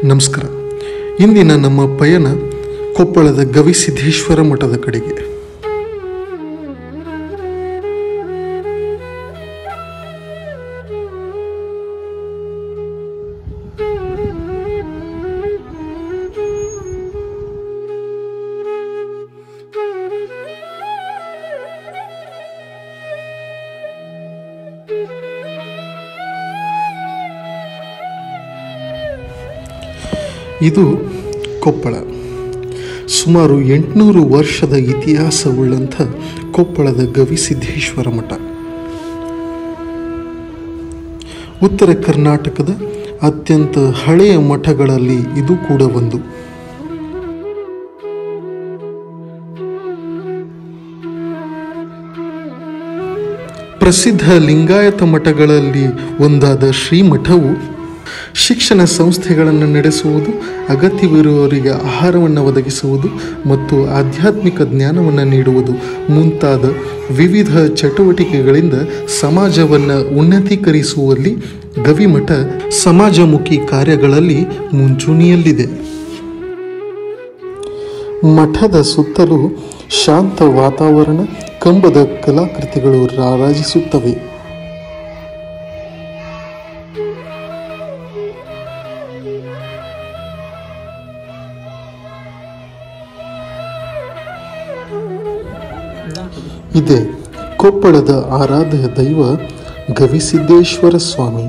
ನಮಸ್ಕಾರ ಇಂದಿನ ನಮ್ಮ ಪಯಣ ಕೊಪ್ಪಳದ ಗವಿಸಿದ್ದೇಶ್ವರ ಮಠದ ಕಡೆಗೆ ಇದು ಕೊಪ್ಪಳ ಸುಮಾರು ಎಂಟುನೂರು ವರ್ಷದ ಇತಿಹಾಸವುಳ್ಳಂಥ ಕೊಪ್ಪಳದ ಗವಿಸಿದ್ದೇಶ್ವರ ಮಠ ಉತ್ತರ ಕರ್ನಾಟಕದ ಅತ್ಯಂತ ಹಳೆಯ ಮಠಗಳಲ್ಲಿ ಇದು ಕೂಡ ಒಂದು ಪ್ರಸಿದ್ಧ ಲಿಂಗಾಯತ ಮಠಗಳಲ್ಲಿ ಒಂದಾದ ಶ್ರೀಮಠವು ಶಿಕ್ಷಣ ಸಂಸ್ಥೆಗಳನ್ನು ನಡೆಸುವುದು ಅಗತ್ಯವಿರುವವರಿಗೆ ಆಹಾರವನ್ನು ಒದಗಿಸುವುದು ಮತ್ತು ಆಧ್ಯಾತ್ಮಿಕ ಜ್ಞಾನವನ್ನು ನೀಡುವುದು ಮುಂತಾದ ವಿವಿಧ ಚಟುವಟಿಕೆಗಳಿಂದ ಸಮಾಜವನ್ನು ಉನ್ನತೀಕರಿಸುವಲ್ಲಿ ಗವಿಮಠ ಸಮಾಜಮುಖಿ ಕಾರ್ಯಗಳಲ್ಲಿ ಮುಂಚೂಣಿಯಲ್ಲಿದೆ ಮಠದ ಸುತ್ತಲೂ ಶಾಂತ ವಾತಾವರಣ ಕಂಬದ ಕಲಾಕೃತಿಗಳು ರಾರಾಜಿಸುತ್ತವೆ ಇದೆ ಕೊಪ್ಪಳದ ಆರಾಧ್ಯ ದೈವ ಗವಿಸಿದ್ದೇಶ್ವರ ಸ್ವಾಮಿ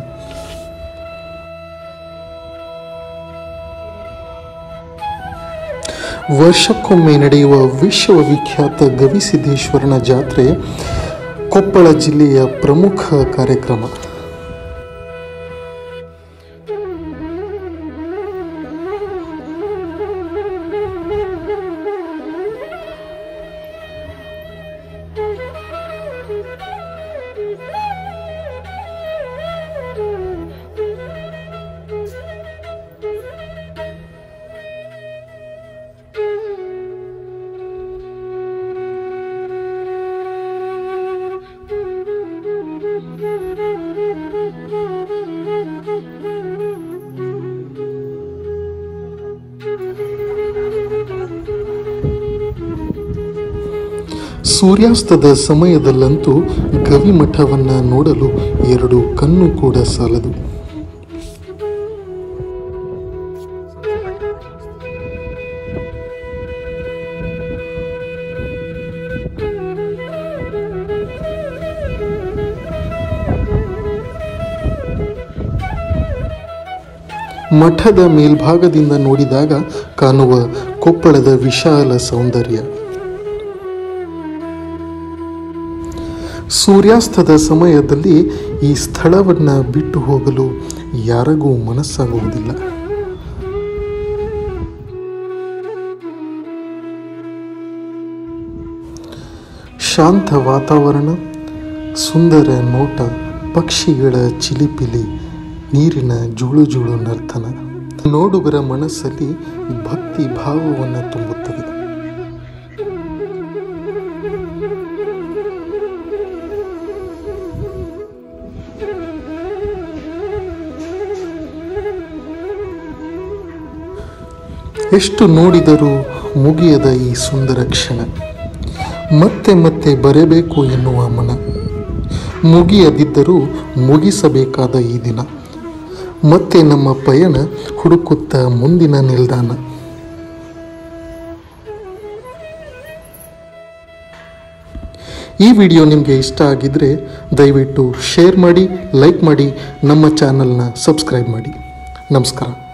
ವರ್ಷಕ್ಕೊಮ್ಮೆ ನಡೆಯುವ ವಿಶ್ವವಿಖ್ಯಾತ ಗವಿಸಿದ್ದೇಶ್ವರನ ಜಾತ್ರೆ ಕೊಪ್ಪಳ ಜಿಲ್ಲೆಯ ಪ್ರಮುಖ ಕಾರ್ಯಕ್ರಮ ಸೂರ್ಯಾಸ್ತದ ಸಮಯದಲ್ಲಂತೂ ಗವಿಮಠವನ್ನು ನೋಡಲು ಎರಡು ಕಣ್ಣು ಕೂಡ ಸಾಲದು ಮಠದ ಮೇಲ್ಭಾಗದಿಂದ ನೋಡಿದಾಗ ಕಾಣುವ ಕೊಪ್ಪಳದ ವಿಶಾಲ ಸೌಂದರ್ಯ ಸೂರ್ಯಾಸ್ತದ ಸಮಯದಲ್ಲಿ ಈ ಸ್ಥಳವನ್ನು ಬಿಟ್ಟು ಹೋಗಲು ಯಾರಿಗೂ ಮನಸ್ಸಾಗುವುದಿಲ್ಲ ಶಾಂತ ವಾತಾವರಣ ಸುಂದರ ನೋಟ ಪಕ್ಷಿಗಳ ಚಿಲಿಪಿಲಿ ನೀರಿನ ಜುಳು ಜುಳು ನರ್ತನ ನೋಡುಗರ ಮನಸ್ಸಲ್ಲಿ ಭಕ್ತಿ ಭಾವವನ್ನು ತುಂಬುತ್ತದೆ ಎಷ್ಟು ನೋಡಿದರೂ ಮುಗಿಯದ ಈ ಸುಂದರ ಕ್ಷಣ ಮತ್ತೆ ಮತ್ತೆ ಬರಬೇಕು ಎನ್ನುವ ಮನ ಮುಗಿಯದಿದ್ದರೂ ಮುಗಿಸಬೇಕಾದ ಈ ದಿನ ಮತ್ತೆ ನಮ್ಮ ಪಯಣ ಹುಡುಕುತ್ತ ಮುಂದಿನ ನಿಲ್ದಾಣ ಈ ವಿಡಿಯೋ ನಿಮಗೆ ಇಷ್ಟ ಆಗಿದ್ದರೆ ದಯವಿಟ್ಟು ಶೇರ್ ಮಾಡಿ ಲೈಕ್ ಮಾಡಿ ನಮ್ಮ ಚಾನಲ್ನ ಸಬ್ಸ್ಕ್ರೈಬ್ ಮಾಡಿ ನಮಸ್ಕಾರ